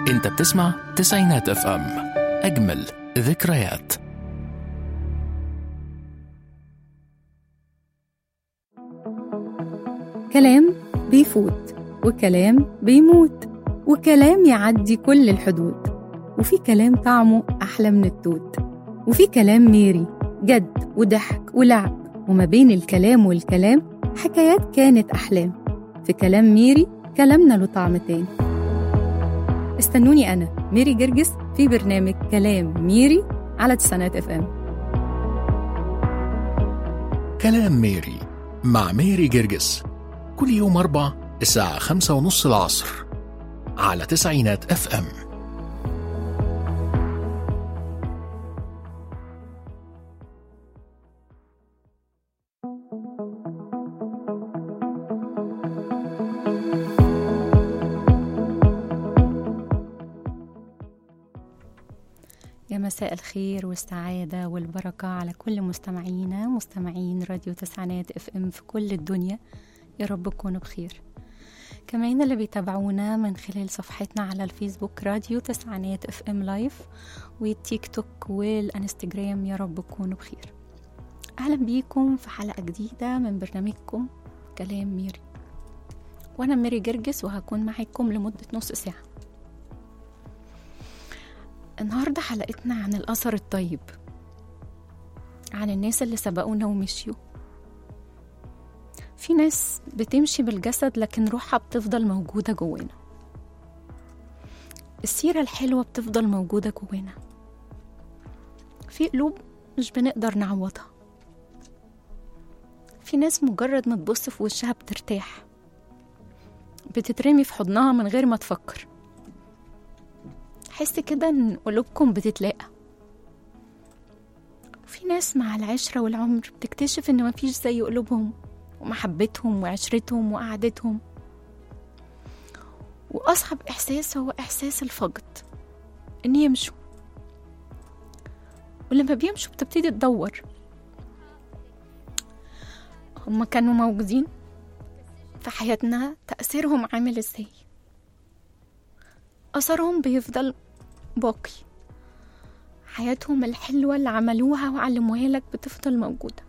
انت بتسمع تسعينات اف ام اجمل ذكريات كلام بيفوت وكلام بيموت وكلام يعدي كل الحدود وفي كلام طعمه أحلى من التوت وفي كلام ميري جد وضحك ولعب وما بين الكلام والكلام حكايات كانت أحلام في كلام ميري كلامنا له طعم تاني استنوني أنا ميري جرجس في برنامج كلام ميري على تسعينات اف ام كلام ميري مع ميري جرجس كل يوم أربع الساعة خمسة ونص العصر على تسعينات اف ام يا مساء الخير والسعادة والبركة على كل مستمعينا مستمعين راديو تسعينات اف ام في كل الدنيا يا رب تكونوا بخير كمان اللي بيتابعونا من خلال صفحتنا على الفيسبوك راديو تسعينات اف ام لايف والتيك توك والانستجرام يا رب تكونوا بخير اهلا بيكم في حلقة جديدة من برنامجكم كلام ميري وانا ميري جرجس وهكون معاكم لمدة نص ساعة النهاردة حلقتنا عن الأثر الطيب عن الناس اللي سبقونا ومشيوا في ناس بتمشي بالجسد لكن روحها بتفضل موجودة جوانا السيرة الحلوة بتفضل موجودة جوانا في قلوب مش بنقدر نعوضها في ناس مجرد ما تبص في وشها بترتاح بتترمي في حضنها من غير ما تفكر حس كده ان قلوبكم بتتلاقى في ناس مع العشرة والعمر بتكتشف ان مفيش زي قلوبهم ومحبتهم وعشرتهم وقعدتهم وأصعب إحساس هو إحساس الفقد إن يمشوا ولما بيمشوا بتبتدي تدور هما كانوا موجودين في حياتنا تأثيرهم عامل ازاي أثرهم بيفضل باقي حياتهم الحلوة اللي عملوها وعلموها لك بتفضل موجودة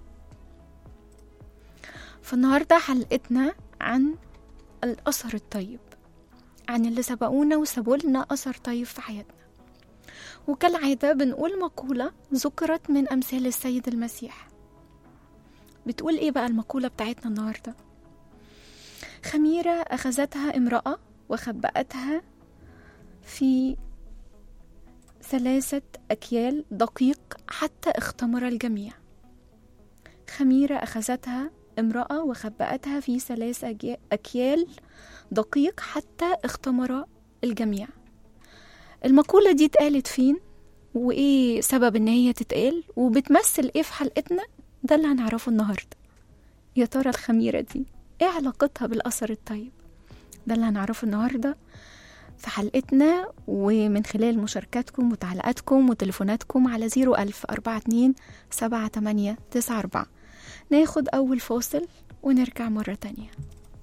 فالنهاردة حلقتنا عن الأثر الطيب عن اللي سبقونا وسابوا لنا أثر طيب في حياتنا وكالعادة بنقول مقولة ذكرت من أمثال السيد المسيح بتقول إيه بقى المقولة بتاعتنا النهاردة خميرة أخذتها امرأة وخبأتها في ثلاثة أكيال دقيق حتى اختمر الجميع خميرة أخذتها امرأة وخبأتها في ثلاث أجي- أكيال دقيق حتى اختمر الجميع المقولة دي اتقالت فين وإيه سبب إن هي تتقال وبتمثل إيه في حلقتنا ده اللي هنعرفه النهاردة يا ترى الخميرة دي إيه علاقتها بالأثر الطيب ده اللي هنعرفه النهارده في حلقتنا ومن خلال مشاركاتكم وتعليقاتكم وتليفوناتكم على 01000 42 78 94 ناخد أول فاصل ونرجع مرة تانية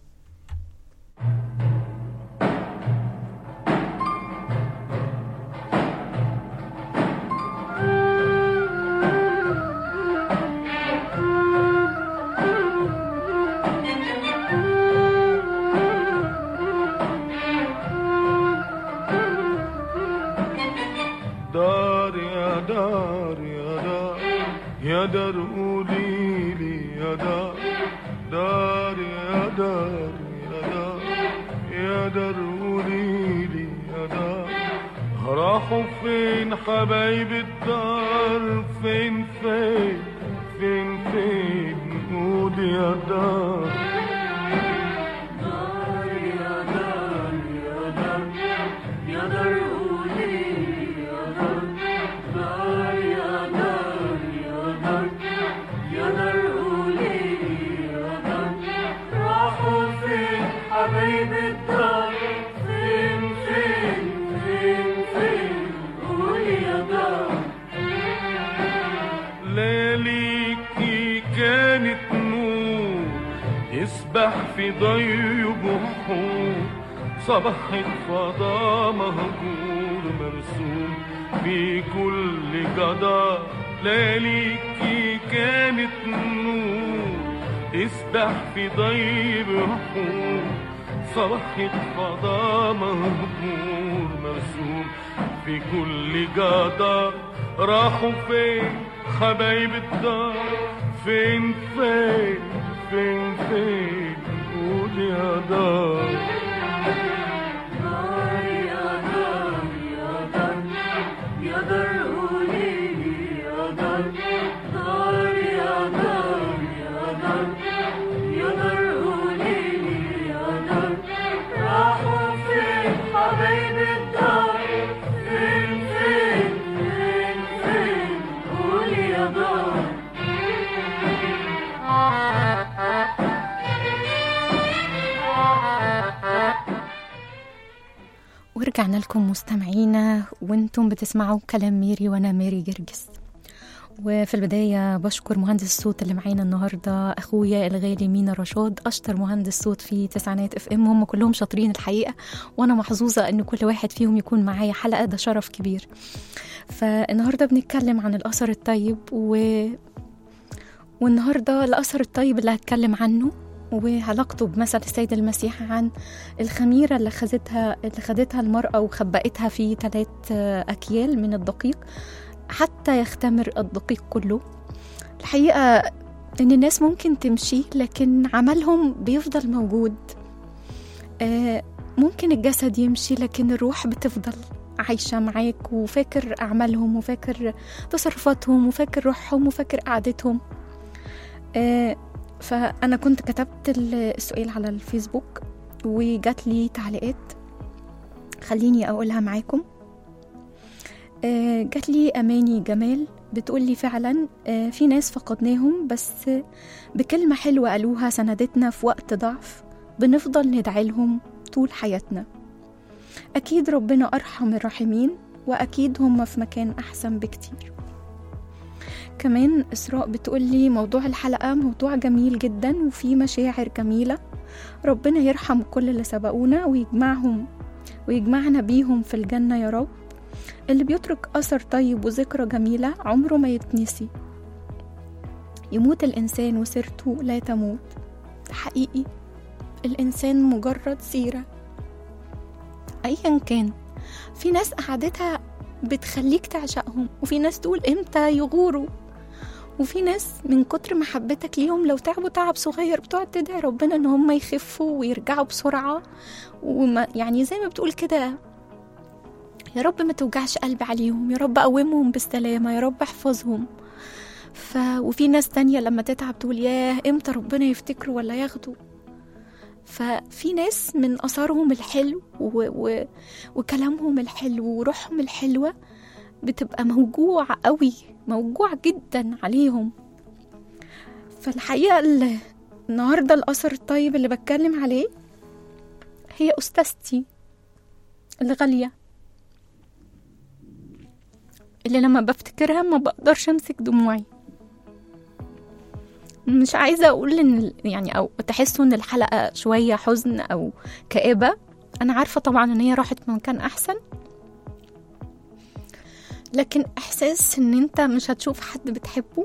دار يا دار يا دار يا دار قولي لي يا دار دار يا دار يا دار يا دار قولي لي يا دار راحوا فين حبايب الدار فين فين فين فين قول يا دار ليليكي كانت نور يسبح في ضي بحور صباحة فضاء مهجور مرسوم في كل جدار لياليكي كانت نور تسبح في ضيب رحوم صباحة فضاء مهجور مرسوم في كل جدار راحوا فين حبايب الدار فين فين فين فين قول يا دار ورجعنا لكم مستمعينا وانتم بتسمعوا كلام ميري وانا ميري جرجس وفي البداية بشكر مهندس الصوت اللي معانا النهاردة أخويا الغالي مينا رشاد أشطر مهندس صوت في تسعينات اف ام هم كلهم شاطرين الحقيقة وأنا محظوظة إن كل واحد فيهم يكون معايا حلقة ده شرف كبير فالنهاردة بنتكلم عن الأثر الطيب و... والنهاردة الأثر الطيب اللي هتكلم عنه وعلاقته بمثل السيد المسيح عن الخميرة اللي خدتها اللي خدتها المرأة وخبأتها في ثلاث أكيال من الدقيق حتى يختمر الدقيق كله الحقيقة إن الناس ممكن تمشي لكن عملهم بيفضل موجود آه، ممكن الجسد يمشي لكن الروح بتفضل عايشة معاك وفاكر أعمالهم وفاكر تصرفاتهم وفاكر روحهم وفاكر قعدتهم آه، فأنا كنت كتبت السؤال على الفيسبوك وجات لي تعليقات خليني أقولها معاكم آه، جات لي أماني جمال بتقول لي فعلا آه، في ناس فقدناهم بس بكلمة حلوة قالوها سندتنا في وقت ضعف بنفضل ندعي لهم طول حياتنا أكيد ربنا أرحم الراحمين وأكيد هم في مكان أحسن بكتير كمان إسراء بتقول لي موضوع الحلقة موضوع جميل جدا وفيه مشاعر جميلة ربنا يرحم كل اللي سبقونا ويجمعهم ويجمعنا بيهم في الجنة يا رب اللي بيترك أثر طيب وذكرى جميلة عمره ما يتنسي يموت الإنسان وسيرته لا تموت حقيقي الإنسان مجرد سيرة أيا كان في ناس قعدتها بتخليك تعشقهم وفي ناس تقول امتى يغوروا وفي ناس من كتر محبتك ليهم لو تعبوا تعب صغير بتقعد تدعي ربنا ان هم يخفوا ويرجعوا بسرعة وما يعني زي ما بتقول كده يا رب ما توجعش قلبي عليهم يا رب قومهم بالسلامة يا رب احفظهم ف... وفي ناس تانية لما تتعب تقول ياه امتى ربنا يفتكروا ولا ياخدوا ففي ناس من أثرهم الحلو و... و... وكلامهم الحلو وروحهم الحلوة بتبقى موجوع قوي موجوع جدا عليهم فالحقيقة ال- النهاردة الأثر الطيب اللي بتكلم عليه هي أستاذتي الغالية اللي لما بفتكرها ما بقدرش أمسك دموعي مش عايزة أقول إن ال- يعني أو تحسوا إن الحلقة شوية حزن أو كآبة أنا عارفة طبعا إن هي راحت في مكان أحسن لكن إحساس إن أنت مش هتشوف حد بتحبه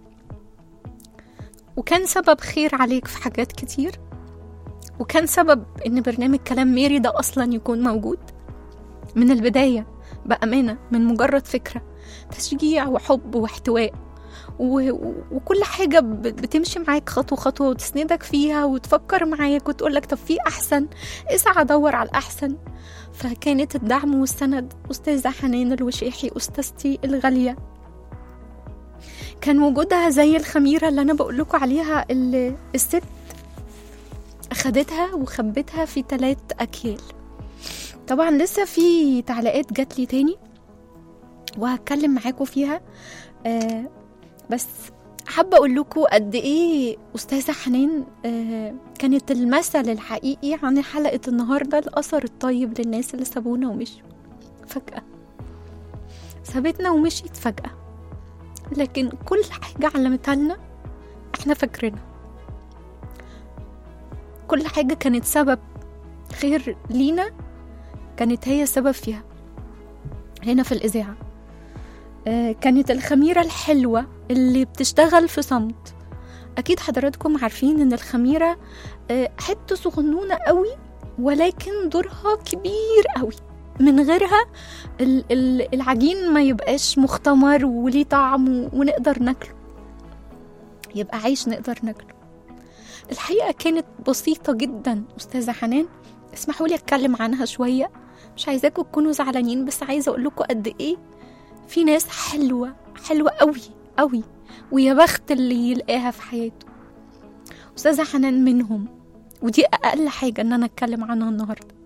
وكان سبب خير عليك في حاجات كتير وكان سبب إن برنامج كلام ميري ده أصلا يكون موجود من البداية بأمانة من مجرد فكرة تشجيع وحب واحتواء و... و- وكل حاجة ب- بتمشي معاك خطوة خطوة وتسندك فيها وتفكر معاك وتقولك طب في أحسن اسعى دور على الأحسن فكانت الدعم والسند أستاذة حنان الوشيحي أستاذتي الغالية كان وجودها زي الخميرة اللي أنا بقولكوا عليها اللي الست أخدتها وخبتها في تلات أكيال طبعا لسه في تعليقات جات لي تاني وهتكلم معاكم فيها آه بس حابة أقول لكم قد إيه أستاذة حنان آه كانت المثل الحقيقي عن حلقة النهاردة الأثر الطيب للناس اللي سابونا ومشوا فجأة سابتنا ومشيت فجأة لكن كل حاجة علمتها لنا احنا فاكرينها كل حاجة كانت سبب خير لينا كانت هي السبب فيها هنا في الإذاعة آه، كانت الخميرة الحلوة اللي بتشتغل في صمت أكيد حضراتكم عارفين إن الخميرة آه، حتة صغنونة قوي ولكن دورها كبير قوي من غيرها ال- ال- العجين ما يبقاش مختمر وليه طعم و- ونقدر ناكله يبقى عيش نقدر ناكله الحقيقة كانت بسيطة جدا أستاذة حنان اسمحوا لي أتكلم عنها شوية مش عايزاكم تكونوا زعلانين بس عايزة أقول لكم قد إيه في ناس حلوة حلوة قوي قوي ويا بخت اللي يلقاها في حياته أستاذة حنان منهم ودي أقل حاجة إن أنا أتكلم عنها النهاردة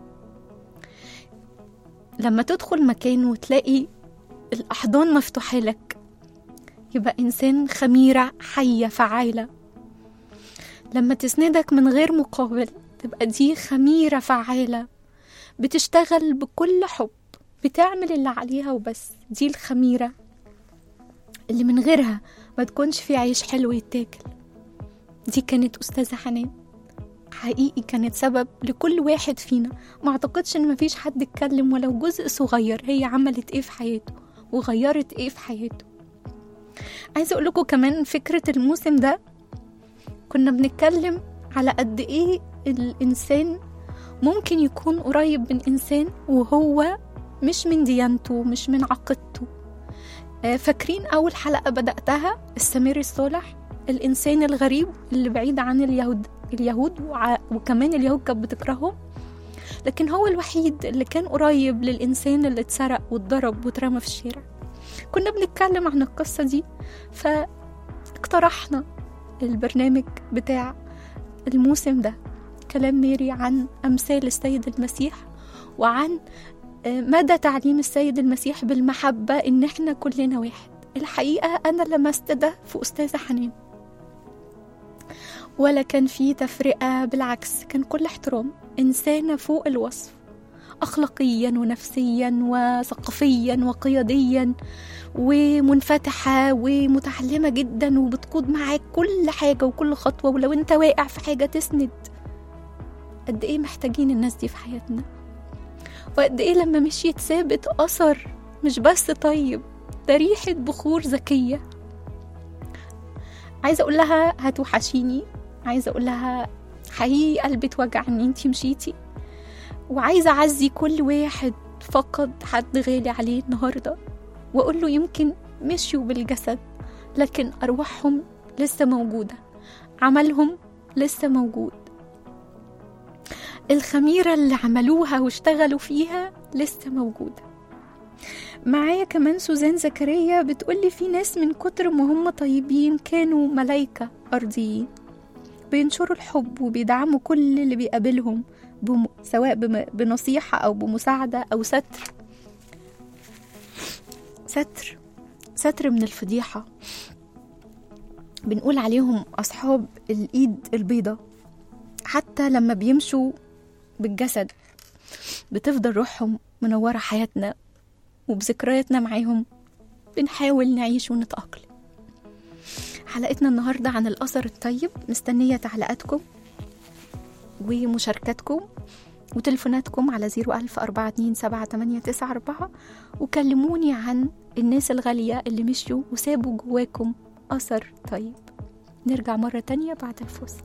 لما تدخل مكان وتلاقي الأحضان مفتوحة لك يبقى إنسان خميرة حية فعالة لما تسندك من غير مقابل تبقى دي خميرة فعالة بتشتغل بكل حب بتعمل اللي عليها وبس دي الخميرة اللي من غيرها ما تكونش في عيش حلو يتاكل دي كانت أستاذة حنان حقيقي كانت سبب لكل واحد فينا ما اعتقدش ان مفيش حد اتكلم ولو جزء صغير هي عملت ايه في حياته وغيرت ايه في حياته عايزه اقول لكم كمان فكره الموسم ده كنا بنتكلم على قد ايه الانسان ممكن يكون قريب من انسان وهو مش من ديانته مش من عقيدته آه، فاكرين اول حلقه بداتها السمير الصالح الانسان الغريب اللي بعيد عن اليهود اليهود وع- وكمان اليهود كانت بتكرههم لكن هو الوحيد اللي كان قريب للإنسان اللي اتسرق واتضرب واترمى في الشارع كنا بنتكلم عن القصة دي فاقترحنا البرنامج بتاع الموسم ده كلام ميري عن أمثال السيد المسيح وعن آه، مدى تعليم السيد المسيح بالمحبة إن إحنا كلنا واحد الحقيقة أنا لمست ده في أستاذة حنان ولا كان في تفرقة بالعكس كان كل احترام إنسانة فوق الوصف أخلاقيا ونفسيا وثقافيا وقياديا ومنفتحة ومتعلمة جدا وبتقود معاك كل حاجة وكل خطوة ولو انت واقع في حاجة تسند قد ايه محتاجين الناس دي في حياتنا وقد ايه لما مشيت سابت أثر مش بس طيب ده ريحة بخور ذكية عايزة أقول لها هتوحشيني عايزة أقول لها حقيقي قلبي اتوجع إن انتي مشيتي وعايزة أعزي كل واحد فقد حد غالي عليه النهاردة وأقول له يمكن مشيوا بالجسد لكن أرواحهم لسه موجودة عملهم لسه موجود الخميرة اللي عملوها واشتغلوا فيها لسه موجودة معايا كمان سوزان زكريا بتقولي في ناس من كتر ما هم طيبين كانوا ملايكة أرضيين بينشروا الحب وبيدعموا كل اللي بيقابلهم بم... سواء بم... بنصيحة أو بمساعدة أو ستر ستر ستر من الفضيحة بنقول عليهم أصحاب الإيد البيضة حتى لما بيمشوا بالجسد بتفضل روحهم منورة حياتنا وبذكرياتنا معاهم بنحاول نعيش ونتأقلم حلقتنا النهاردة عن الأثر الطيب مستنية تعليقاتكم ومشاركاتكم وتليفوناتكم على 010427894 وكلموني عن الناس الغالية اللي مشيوا وسابوا جواكم أثر طيب نرجع مرة تانية بعد الفصل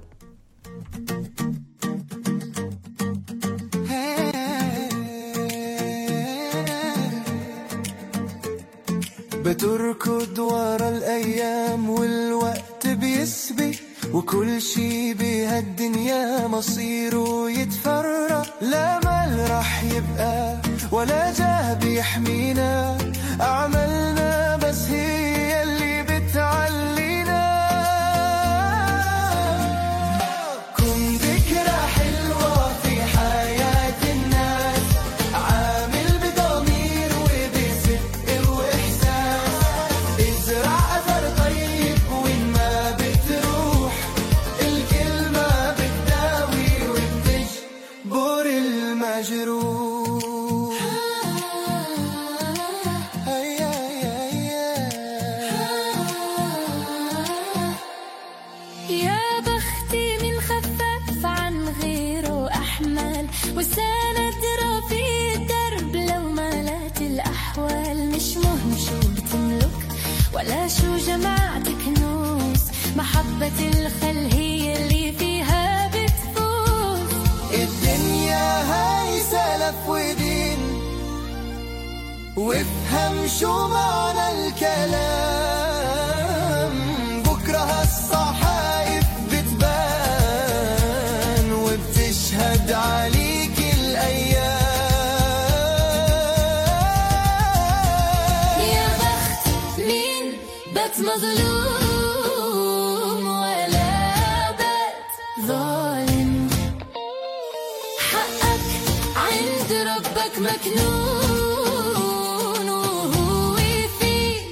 بتركض ورا الأيام والوقت بيسبق وكل شي بهالدنيا مصيره يتفرق لا مال رح يبقى ولا جاه بيحمينا أعمالنا بس هي اللي بتعلينا كن ذكرى حلوة في حياة الناس عامل بضمير وبصدق وإحساس ازرع أثر طيب وين ما بتروح الكلمة بتداوي وبتجبر المجروح هيا هيا يا بختي من خفف عن غيره أحمل وسند رفيق درب لو مالت الأحوال مش مهم شو بتملك ولا شو جمعت كنوز محبة الخل هي اللي فيها بتفوز الدنيا هاي سلف ودين وافهم شو معنى الكلام بكرة هالصحايف بتبان وبتشهد عليك الأيام يا بخت مين بات مظلوم ولا بات ظالم حقك عند ربك مكنون وهو في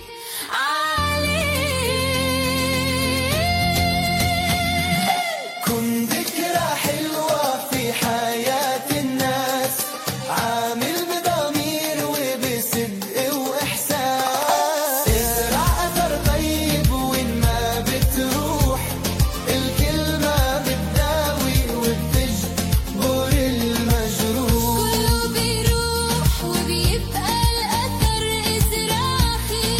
عليه كن ذكرى حلوة في حياة الناس عامل بضمير وبصدق وإحساس ازرع أثر طيب وين ما بتروح الكلمة بتداوي وبتجبر المجروح كله بيروح وبيبقى الأثر إزراخي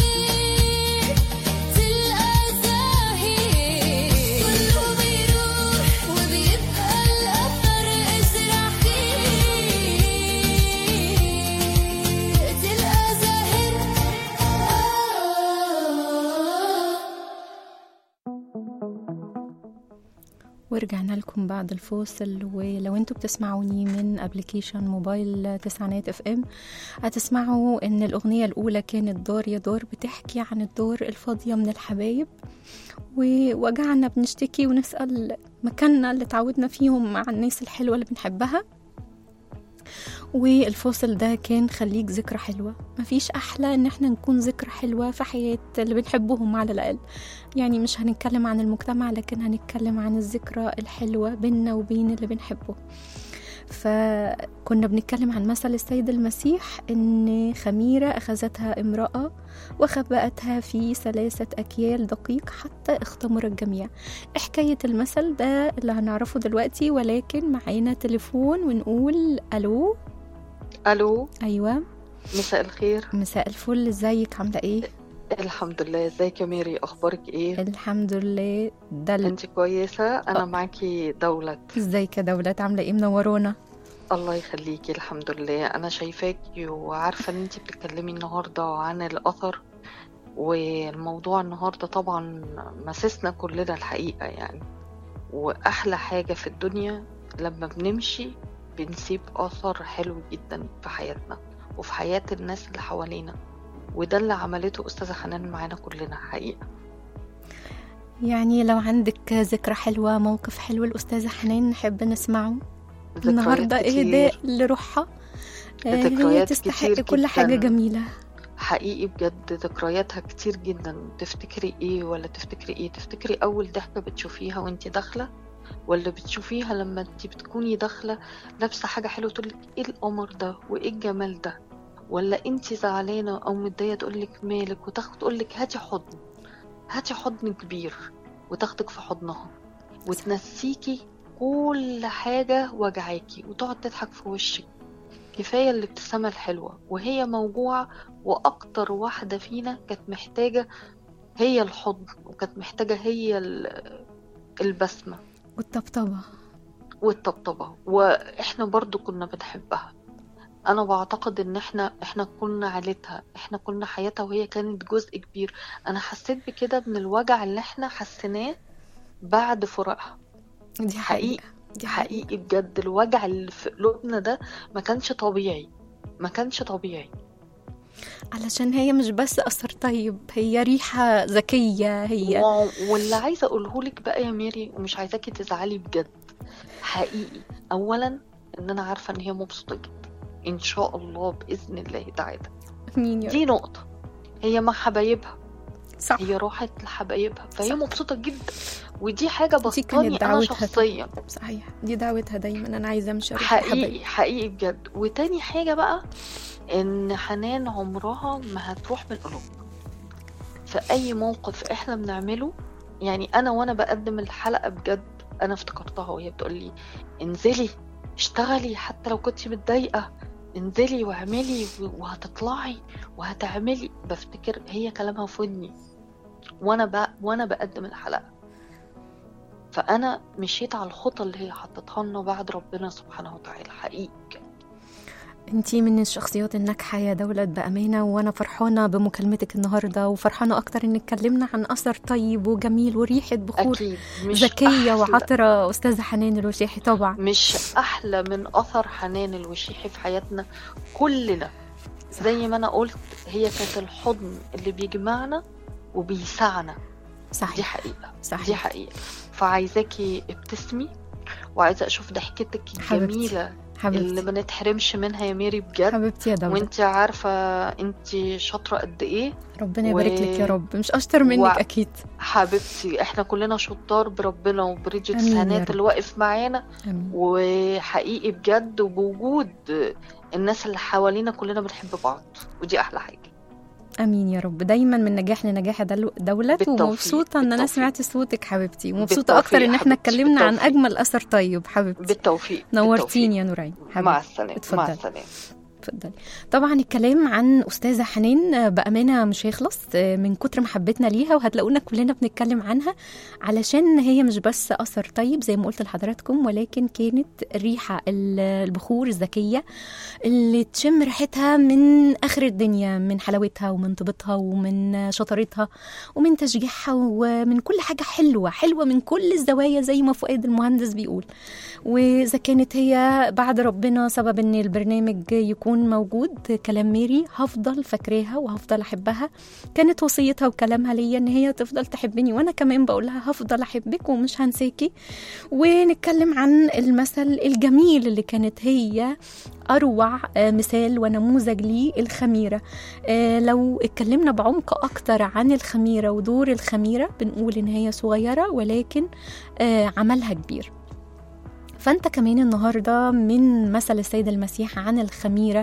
تلقى زاهي كله بيروح وبيبقى الأثر إزراخي تلقى زاهر ورجعنا لكم بعد الفاصل ولو انتوا بتسمعوني من ابلكيشن موبايل تسعينات اف ام هتسمعوا ان الاغنيه الاولى كانت دار يا دار بتحكي عن الدار الفاضيه من الحبايب ووجعنا بنشتكي ونسال مكاننا اللي تعودنا فيهم مع الناس الحلوه اللي بنحبها والفاصل ده كان خليك ذكرى حلوة مفيش أحلى إن احنا نكون ذكرى حلوة في حياة اللي بنحبهم على الأقل يعني مش هنتكلم عن المجتمع لكن هنتكلم عن الذكرى الحلوة بيننا وبين اللي بنحبه فكنا بنتكلم عن مثل السيد المسيح إن خميرة أخذتها امرأة وخبأتها في ثلاثة أكيال دقيق حتى اختمر الجميع حكاية المثل ده اللي هنعرفه دلوقتي ولكن معانا تليفون ونقول ألو الو أيوة مساء الخير مساء الفل ازيك عاملة ايه؟ الحمد لله ازيك يا ميري اخبارك ايه الحمد لله ده ال- انت كويسه انا آه. معاكي دولت ازيك يا دولت عاملة ايه منورونا الله يخليكي الحمد لله انا شايفاكي وعارفه ان انت بتتكلمي النهارده عن الاثر والموضوع النهارده طبعا مسسنا كلنا الحقيقه يعني واحلى حاجه في الدنيا لما بنمشي بنسيب اثر حلو جدا في حياتنا وفي حياه الناس اللي حوالينا وده اللي عملته استاذه حنان معانا كلنا حقيقه يعني لو عندك ذكرى حلوة موقف حلو الأستاذة حنان نحب نسمعه ذكريات النهاردة كتير. إهداء لروحها آه، هي ذكريات تستحق كتير كل حاجة جداً. جميلة حقيقي بجد ذكرياتها كتير جدا تفتكري ايه ولا تفتكري ايه تفتكري اول ضحكة بتشوفيها وانتي داخلة ولا بتشوفيها لما انتي بتكوني داخلة لابسة حاجة حلوة تقولك ايه القمر ده وايه الجمال ده ولا انتي زعلانة او متضايقة تقولك مالك وتاخد تقولك هاتي حضن هاتي حضن كبير وتاخدك في حضنها وتنسيكي كل حاجة وجعاكي وتقعد تضحك في وشك كفاية الابتسامة الحلوة وهي موجوعة وأكتر واحدة فينا كانت محتاجة هي الحضن وكانت محتاجة هي ال- البسمة والطبطبة والطبطبة واحنا برضو كنا بنحبها انا بعتقد ان احنا احنا كنا عيلتها احنا كنا حياتها وهي كانت جزء كبير انا حسيت بكده من الوجع اللي احنا حسيناه بعد فراقها دي حقيقي. حقيقة دي حقيقة حقيقي بجد الوجع اللي في قلوبنا ده ما كانش طبيعي ما كانش طبيعي علشان هي مش بس أثر طيب هي ريحة ذكية هي و- واللي عايزه اقوله لك بقى يا ميري ومش عايزاكي تزعلي بجد حقيقي اولا ان انا عارفه ان هي مبسوطه جدا ان شاء الله باذن الله تعالى مين يا دي نقطه هي مع حبايبها صح هي راحت لحبايبها فهي صح. مبسوطه جدا ودي حاجه دي كانت بسطاني انا دعوتها. شخصيا صحيح دي دعوتها دايما أنا عايزة أمشي أروح حقيقي لحبايبي. حقيقي بجد وتاني حاجة بقى ان حنان عمرها ما هتروح من قلوبنا في اي موقف احنا بنعمله يعني انا وانا بقدم الحلقة بجد انا افتكرتها وهي بتقول لي انزلي اشتغلي حتى لو كنتي متضايقة انزلي واعملي و- وهتطلعي وهتعملي بفتكر هي كلامها في ودني وانا ب... وانا بقدم الحلقة فانا مشيت على الخطى اللي هي حطتها لنا بعد ربنا سبحانه وتعالى حقيقي انتي من الشخصيات الناجحة يا دولة بأمانة وأنا فرحانة بمكالمتك النهاردة وفرحانة أكتر إن اتكلمنا عن أثر طيب وجميل وريحة بخور اكيد مش ذكية أحلى وعطرة أستاذة حنان الوشيحي طبعا مش احلى من اثر حنان الوشيحي في حياتنا كلنا زي ما انا قلت هي كانت الحضن اللي بيجمعنا وبيسعنا دي صحيح حقيقة صحيح. دي حقيقة فعايزاكي ابتسمي وعايزة اشوف ضحكتك حبيبتي. الجميلة اللي حبيبتي ما نتحرمش منها يا ميري بجد حبيبتي يا دولة وانت عارفة انت شاطرة قد ايه ربنا و- يبارك لك يا رب مش أشطر منك و- أكيد حبيبتي احنا كلنا شطار بربنا وبريدجيت آمين يا سهنات رب. اللي واقف معانا آمين وحقيقي بجد وبوجود الناس اللي حوالينا كلنا بنحب بعض ودي احلى حاجة امين يا رب دايما من نجاح لنجاح يا دلو- دولت بالتوفيق، ومبسوطه ان انا بالتوفيق. سمعت صوتك حبيبتي ومبسوطه بالتوفيق اكتر ان احنا حبيبتي، اتكلمنا عن بالتوفيق. اجمل اثر طيب حبيبتي بالتوفيق نورتيني يا بالتوفيق. نورين مع حبيبتي السلامة اتفضلي. مع السلامة اتفضلي طبعا الكلام عن استاذه حنان آه، بامانه مش هيخلص آه، من كتر محبتنا ليها وهتلاقونا كلنا بنتكلم عنها علشان هي مش بس اثر طيب زي ما قلت لحضراتكم ولكن كانت الريحه ال- البخور الذكيه اللي تشم ريحتها من اخر الدنيا من حلاوتها ومن طيبتها ومن شطارتها ومن تشجيعها ومن كل حاجه حلوه حلوه من كل الزوايا زي ما فؤاد المهندس بيقول واذا كانت هي بعد ربنا سبب ان البرنامج يكون موجود كلام ميري هفضل فاكراها وهفضل احبها كانت وصيتها وكلامها ليا ان هي تفضل تحبني وانا كمان بقول لها هفضل احبك ومش هنساكي ونتكلم عن المثل الجميل اللي كانت هي اروع آه، مثال ونموذج ليه الخميره آه، لو اتكلمنا بعمق اكتر عن الخميره ودور الخميره بنقول ان هي صغيره ولكن آه، عملها كبير فانت كمان النهارده من مثل السيد المسيح عن الخميره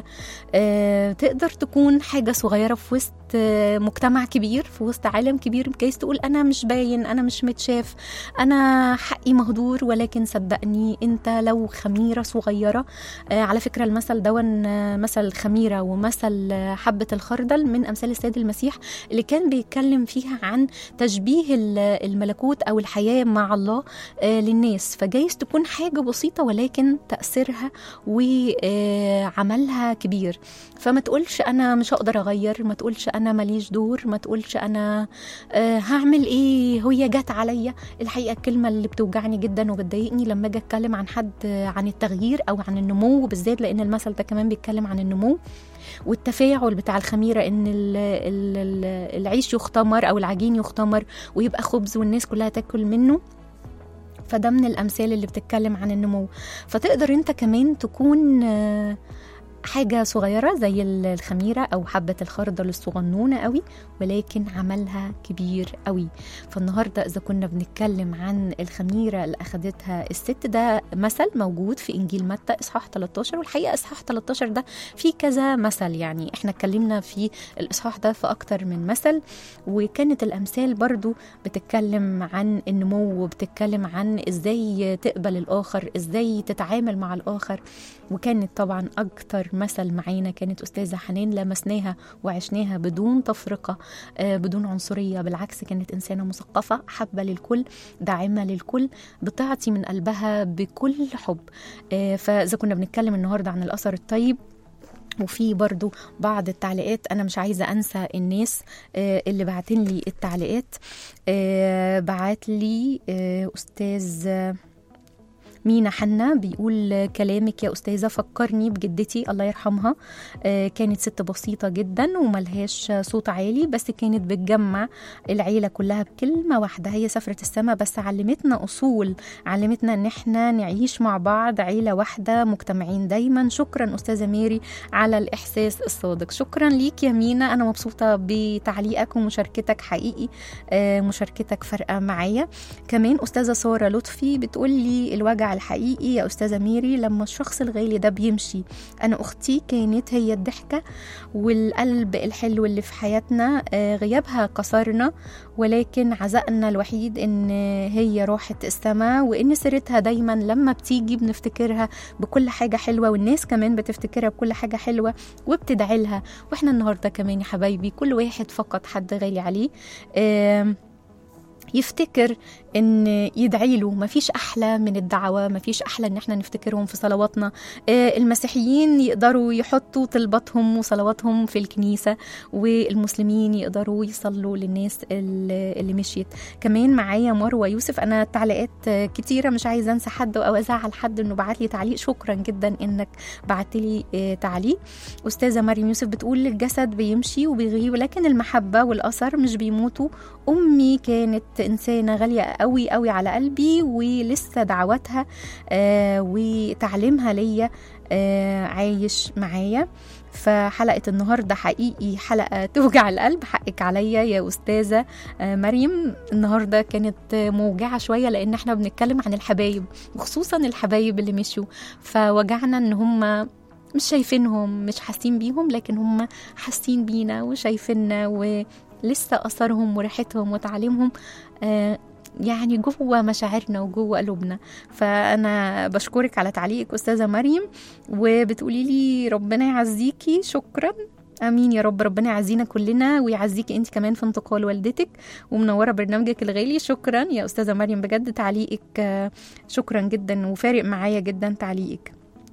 آه، تقدر تكون حاجه صغيره في وسط آه، مجتمع كبير في وسط عالم كبير جايز تقول انا مش باين انا مش متشاف انا حقي مهدور ولكن صدقني انت لو خميره صغيره آه، على فكره المثل دون آه، مثل الخميره ومثل آه، حبه الخردل من امثال السيد المسيح اللي كان بيتكلم فيها عن تشبيه ال- الملكوت او الحياه مع الله آه، للناس فجايز تكون حاجه بسيطه ولكن تاثيرها وعملها كبير فما تقولش انا مش هقدر اغير ما تقولش انا ماليش دور ما تقولش انا آه، هعمل ايه هي جت عليا الحقيقه الكلمه اللي بتوجعني جدا وبتضايقني لما اجي اتكلم عن حد آه، عن التغيير او عن النمو بالذات لان المثل ده كمان بيتكلم عن النمو والتفاعل بتاع الخميره ان ال ال ال العيش يختمر او العجين يختمر ويبقى خبز والناس كلها تاكل منه فده من الامثال اللي بتتكلم عن النمو فتقدر انت كمان تكون آه، حاجة صغيرة زي ال- الخميرة أو حبة الخردل الصغنونة قوي ولكن عملها كبير قوي فالنهاردة إذا كنا بنتكلم عن الخميرة اللي أخدتها الست ده مثل موجود في إنجيل متى إصحاح 13 والحقيقة إصحاح 13 ده فيه كذا مثل يعني إحنا اتكلمنا في الإصحاح ده في أكتر من مثل وكانت الأمثال برضو بتتكلم عن النمو وبتتكلم عن إزاي تقبل الآخر إزاي تتعامل مع الآخر وكانت طبعا أكتر مثل معانا كانت أستاذة حنان لمسناها وعشناها بدون تفرقة آه، بدون عنصرية بالعكس كانت إنسانة مثقفة حابة للكل داعمة للكل بتعطي من قلبها بكل حب آه، فإذا كنا بنتكلم النهاردة عن الأثر الطيب وفي برضو بعض التعليقات انا مش عايزه انسى الناس آه، اللي بعتين لي التعليقات آه، بعت لي آه، استاذ آه، مينا حنا بيقول كلامك يا أستاذة فكرني بجدتي الله يرحمها آه، كانت ست بسيطة جدا وملهاش صوت عالي بس كانت بتجمع العيلة كلها بكلمة واحدة هي سافرت السما بس علمتنا أصول علمتنا إن احنا نعيش مع بعض عيلة واحدة مجتمعين دايما شكرا أستاذة ميري على الإحساس الصادق شكرا ليك يا مينا أنا مبسوطة بتعليقك ومشاركتك حقيقي آه، مشاركتك فارقة معايا كمان أستاذة سارة لطفي بتقول لي الوجع الحقيقي يا أستاذة ميري لما الشخص الغالي ده بيمشي أنا أختي كانت هي الضحكة والقلب الحلو اللي في حياتنا آه، غيابها كسرنا ولكن عزائنا الوحيد إن هي راحت السما وإن سيرتها دايما لما بتيجي بنفتكرها بكل حاجة حلوة والناس كمان بتفتكرها بكل حاجة حلوة وبتدعي لها واحنا النهاردة كمان يا حبايبي كل واحد فقد حد غالي عليه آم، يفتكر ان يدعي له مفيش احلى من الدعوه مفيش احلى ان احنا نفتكرهم في صلواتنا آه، المسيحيين يقدروا يحطوا طلباتهم وصلواتهم في الكنيسه والمسلمين يقدروا يصلوا للناس اللي اللي مشيت كمان معايا مروه يوسف انا تعليقات آه، كتيره مش عايزه انسى حد او ازعل حد انه بعت لي تعليق شكرا جدا انك بعت لي آه، تعليق استاذه مريم يوسف بتقول الجسد بيمشي وبيغيب لكن المحبه والاثر مش بيموتوا امي كانت انسانه غاليه قوي قوي على قلبي ولسه دعواتها آه وتعليمها ليا آه عايش معايا فحلقة النهاردة حقيقي حلقة توجع القلب حقك عليا يا أستاذة آه، مريم النهاردة كانت آه، موجعة شوية لأن احنا بنتكلم عن الحبايب وخصوصا الحبايب اللي مشوا فوجعنا ان هم مش شايفينهم مش حاسين بيهم لكن هم حاسين بينا وشايفيننا ولسه أثرهم وريحتهم وتعليمهم آه، يعني جوه مشاعرنا وجوه قلوبنا فانا بشكرك على تعليقك استاذه مريم وبتقولي لي ربنا يعزيكي شكرا امين يا رب ربنا يعزينا كلنا ويعزيكي انت كمان في انتقال والدتك ومنوره برنامجك الغالي شكرا يا استاذه مريم بجد تعليقك آه، شكرا جدا وفارق معايا جدا تعليقك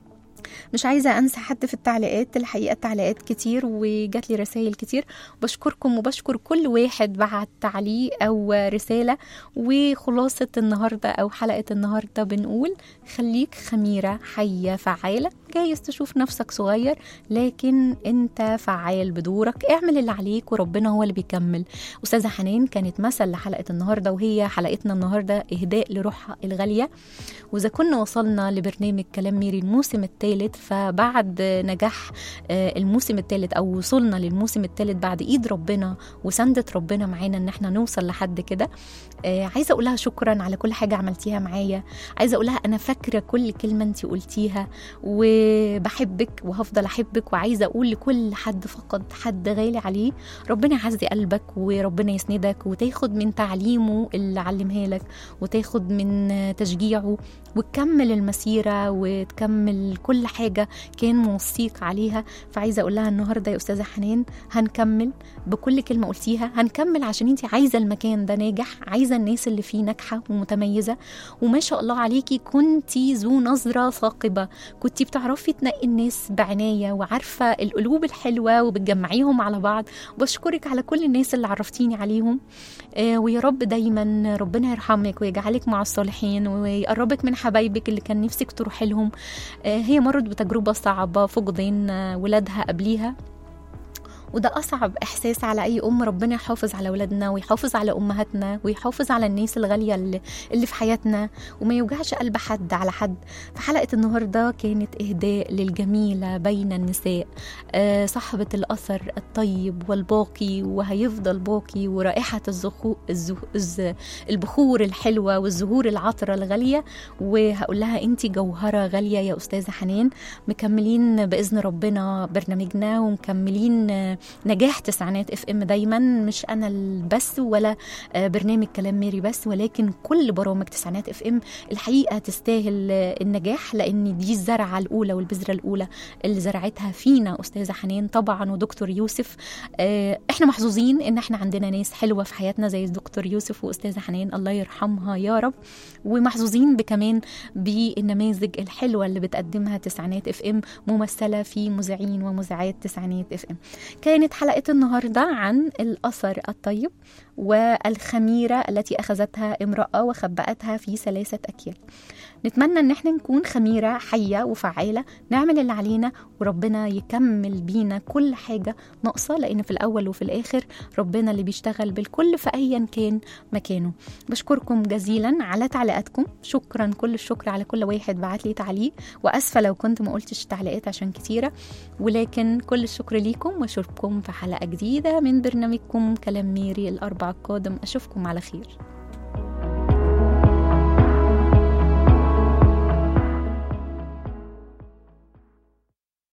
مش عايزة أنسى حد في التعليقات الحقيقة التعليقات كتير وجات لي رسائل كتير بشكركم وبشكر كل واحد بعت تعليق أو رسالة وخلاصة النهاردة أو حلقة النهاردة بنقول خليك خميرة حية فعالة جايز تشوف نفسك صغير لكن انت فعال بدورك اعمل اللي عليك وربنا هو اللي بيكمل أستاذة حنان كانت مثل لحلقة النهاردة وهي حلقتنا النهاردة إهداء لروحها الغالية وإذا كنا وصلنا لبرنامج كلام ميري الموسم الثالث فبعد نجاح آه، الموسم الثالث أو وصلنا للموسم الثالث بعد إيد ربنا وسندة ربنا معانا إن احنا نوصل لحد كده آه، عايزة أقول لها شكرا على كل حاجة عملتيها معايا عايزة أقول لها أنا فاكرة كل كلمة أنت قلتيها وبحبك وهفضل أحبك وعايزة أقول لكل حد فقد حد غالي عليه ربنا يعزي قلبك وربنا يسندك وتاخد من تعليمه اللي علمها لك وتاخد من تشجيعه وتكمل المسيرة وتكمل كل حاجة كان موصيك عليها فعايزة أقول لها النهاردة يا أستاذة حنان هنكمل بكل كلمة قلتيها هنكمل عشان انت عايزة المكان ده ناجح عايزة الناس اللي فيه ناجحة ومتميزة وما شاء الله عليكي كنتي ذو نظرة ثاقبة كنتي بتعرفي تنقي الناس بعناية وعارفة القلوب الحلوة وبتجمعيهم على بعض بشكرك على كل الناس اللي عرفتيني عليهم آه، ويا رب دايما ربنا يرحمك ويجعلك مع الصالحين ويقربك من حبايبك اللي كان نفسك تروحي لهم آه، هي مرت بتجربة صعبة فقدان آه، ولادها قبليها وده أصعب إحساس على أي أم ربنا يحافظ على ولادنا ويحافظ على أمهاتنا ويحافظ على الناس الغالية اللي, اللي في حياتنا وما يوجعش قلب حد على حد فحلقة النهاردة كانت إهداء للجميلة بين النساء آه، صاحبة الأثر الطيب والباقي وهيفضل باقي ورائحة الزخو الزه... الز... البخور الحلوة والزهور العطرة الغالية وهقول لها أنت جوهرة غالية يا أستاذة حنان مكملين بإذن ربنا برنامجنا ومكملين آه، نجاح تسعينات اف ام دايما مش انا بس ولا آه، برنامج كلام ميري بس ولكن كل برامج تسعينات اف ام الحقيقه تستاهل آه، النجاح لان دي الزرعه الاولى والبذره الاولى اللي زرعتها فينا استاذه حنان طبعا ودكتور يوسف آه، احنا محظوظين ان احنا عندنا ناس حلوه في حياتنا زي الدكتور يوسف واستاذه حنان الله يرحمها يا رب ومحظوظين بكمان بالنماذج الحلوه اللي بتقدمها تسعينات اف ام ممثله في مذيعين ومذيعات تسعينات اف ام كانت حلقة النهاردة عن الأثر الطيب والخميرة التي أخذتها امرأة وخبأتها في ثلاثة أكيال نتمنى ان احنا نكون خميرة حية وفعالة نعمل اللي علينا وربنا يكمل بينا كل حاجة ناقصة لان في الاول وفي الاخر ربنا اللي بيشتغل بالكل في ايا كان مكانه بشكركم جزيلا على تعليقاتكم شكرا كل الشكر على كل واحد بعت لي تعليق واسفة لو كنت ما قلتش تعليقات عشان كتيرة ولكن كل الشكر ليكم واشوفكم في حلقة جديدة من برنامجكم كلام ميري الاربع القادم اشوفكم على خير